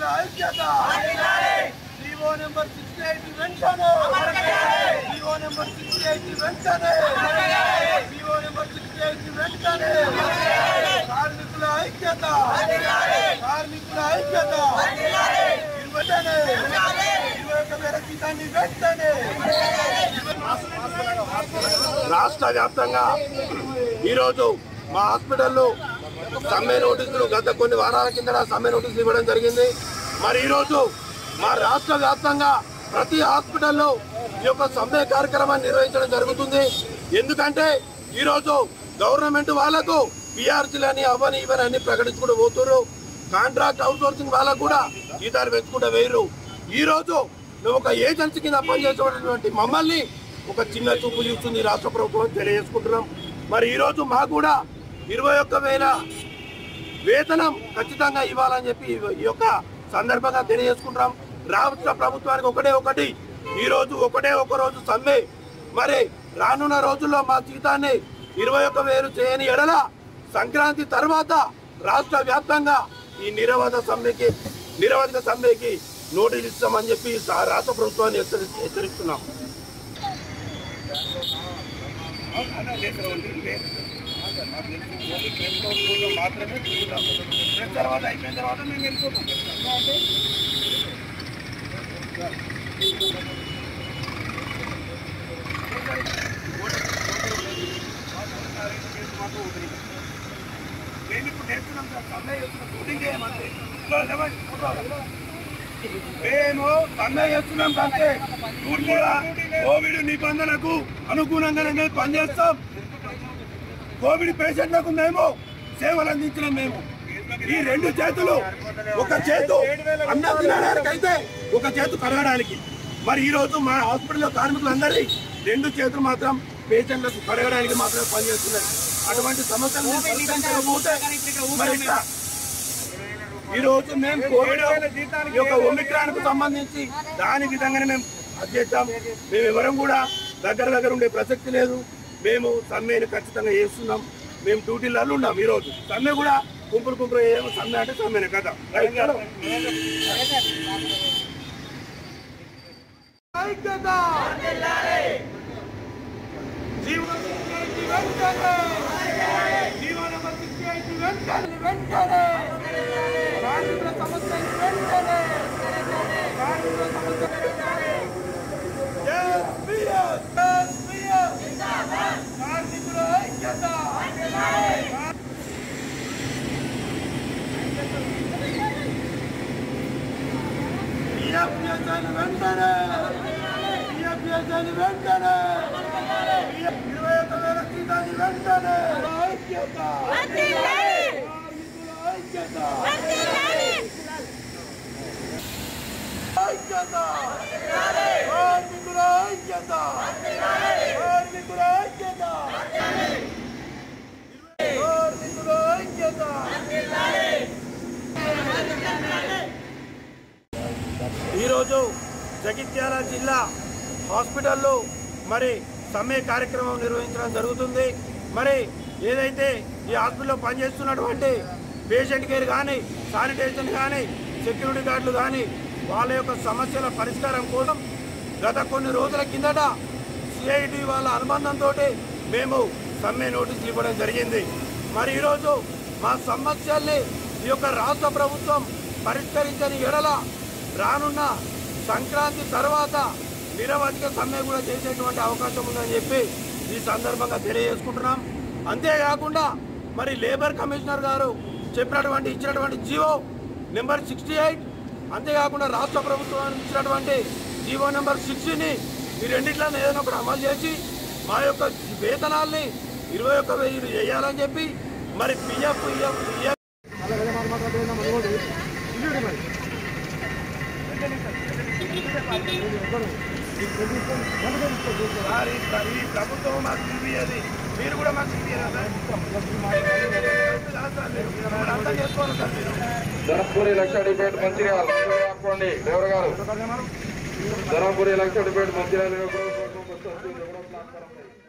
కార్మికుల ఐక్యత G O number sixty eight వెంటనే జీవో నెంబర్ సిక్స్టీ ఎయిట్ వెంటనే జీవో నెంబర్ సిక్స్టీ ఎయిట్ వెంటనే కార్మికుల ఐక్యత కార్మికుల ఐక్యత వెంటనే ఇరవై ఒక్క వేల జీతాన్ని వెంటనే రాష్ట్ర వ్యాప్తంగా ఈరోజు మా హాస్పిటల్లో సమ్మె నోటీసులు గత కొన్ని వారాల కింద సమ్మె నోటీసులు ఇవ్వడం జరిగింది మరి ఈరోజు మా రాష్ట్ర వ్యాప్తంగా ప్రతి హాస్పిటల్లో ఈ యొక్క సమ్మె కార్యక్రమాన్ని నిర్వహించడం జరుగుతుంది ఎందుకంటే ఈరోజు గవర్నమెంట్ వాళ్ళకు పిఆర్సీలని అవని ఇవని అన్ని ప్రకటించుకుంటూ పోతున్నారు కాంట్రాక్ట్ అవుట్సోర్సింగ్ వాళ్ళకు కూడా జీతాలు పెంచుకుంటూ వేయరు ఈ రోజు మేము ఒక ఏజెన్సీ కింద పనిచేసేటువంటి మమ్మల్ని ఒక చిన్న చూపు చూస్తుంది ఈ రాష్ట్ర ప్రభుత్వం అని తెలియజేసుకుంటున్నాం మరి ఈ రోజు మాకు కూడా ఇరవై ఒక్క వేల వేతనం ఖచ్చితంగా ఇవ్వాలని చెప్పి ఈ యొక్క సందర్భంగా తెలియజేసుకుంటున్నాం రాష్ట్ర ప్రభుత్వానికి ఒకటే ఒకటి ఈ రోజు ఒకటే ఒక రోజు సమ్మె మరి రానున్న రోజుల్లో మా జీతాన్ని ఇరవై ఒక్క వేలు చేయని ఎడల సంక్రాంతి తర్వాత రాష్ట్ర వ్యాప్తంగా ఈ నిరవధ సమ్మెకి నిరవధిక సమ్మెకి నోటీస్ ఇస్తామని చెప్పి సా- రాష్ట్ర ప్రభుత్వాన్ని హెచ్చరి హెచ్చరిస్తున్నాం తర్వాత అయిపోయిన తర్వాత మేము వెళ్ళిపోతాం నేను ఇప్పుడు నేర్చుకున్నాం సార్ సమ్మె చేస్తున్నాం షూటింగ్ చేయమంటే ఇదిగో లేవండి, ఫోటో. మేము సమ్మె చేస్తున్నాం కంటే పూర్తిగా కోవిడ్ నిబంధనకు అనుగుణంగానే మేము పనిచేస్తాం కోవిడ్ పేషెంట్లకు మేము సేవలు అందించినాం మేము ఈ రెండు చేతులు ఒక చేతు అన్నం తినడానికి అయితే ఒక చేతు కడగడానికి మరి ఈ రోజు మా హాస్పిటల్లో కార్మికులందరి రెండు చేతులు మాత్రం పేషెంట్లకు కడగడానికి మాత్రమే పనిచేస్తున్నాయి అటువంటి సమస్యలు మేము పరిష్కరించకపోతే మరి ఇట్లా ఈ రోజు మేము కోవిడ్ ఈ యొక్క ఒమిక్రాన్ కు సంబంధించి దాని విధంగానే మేము అది చేస్తాం మేము ఎవరం కూడా దగ్గర దగ్గర ఉండే ప్రసక్తి లేదు మేము సమ్మెని ఖచ్చితంగా చేస్తున్నాం మేము డ్యూటీలలో ఉన్నాం ఈ రోజు సమ్మె కూడా కుంపులు కుంపులు ఏమో సమ్మె అంటే సమ్మెనే కదా రైట్ కదా? ఐక్యత! జీవన శక్తి వెంటనే! జీవన శక్తి వెంటనే! వెంటనే! కార్మికుల సమస్యలు వెంటనే కార్మికుల సమస్యలు వెంటనే Yes, yes, yes, yes. కార్మికుల ఐక్యత పిఎఫ్ఎస్ఎల్ వెంటనే పిఎఫ్ఎస్ఎల్ వెంటనే ఇరవై ఒక్క వేల జీతాన్ని వెంటనే ఐక్యత కార్మికుల ఐక్యత ఐక్యత కార్మికుల ఐక్యత కార్మికుల ఐక్యత కార్మికుల ఐక్యత ఈరోజు జగిత్యాల జిల్లా హాస్పిటల్లో మరి సమ్మె కార్యక్రమం నిర్వహించడం జరుగుతుంది మరి ఏదైతే ఈ హాస్పిటల్లో పనిచేస్తున్నటువంటి పేషెంట్ కేర్ కానీ శానిటేషన్ కానీ సెక్యూరిటీ గార్డులు కానీ వాళ్ళ యొక్క సమస్యల పరిష్కారం కోసం గత కొన్ని రోజుల కిందట సిఐటి వాళ్ళ అనుబంధంతో మేము సమ్మె నోటీసులు ఇవ్వడం జరిగింది మరి ఈరోజు మా సమస్యల్ని ఈ యొక్క రాష్ట్ర ప్రభుత్వం పరిష్కరించని ఎడల రానున్న సంక్రాంతి తర్వాత నిరవధిక సమ్మె కూడా చేసేటువంటి అవకాశం ఉందని చెప్పి ఈ సందర్భంగా తెలియజేసుకుంటున్నాం అంతేకాకుండా మరి లేబర్ కమిషనర్ గారు చెప్పినటువంటి ఇచ్చినటువంటి జీవో నెంబర్ సిక్స్టీ ఎయిట్ అంతేకాకుండా రాష్ట్ర ప్రభుత్వం ఇచ్చినటువంటి జీవో నెంబర్ సిక్స్టీని ఈ రెండిట్లను ఏదైనా ఒకటి అమలు చేసి మా యొక్క వేతనాల్ని ఇరవై ఒక్క వెయ్యి చేయాలని చెప్పి మరి పిఎఫ్ పిఎఫ్ పిఎఫ్ సార్, ఈ ప్ర- ఈ ప్రభుత్వం మాకు చూపించేది మీరు కూడా మాకు చూపించారా సార్ కాదు సార్, మీరు మీరు అర్థం చేసుకోవాలి సార్ మీరు ధనంపూరి లక్షడిపేట మంచిర్యాల ఆపుకోండి డ్రైవర్ గారు ధనంపూరి లక్షడిపేట మంచిర్యాల ప్లాట్ఫారం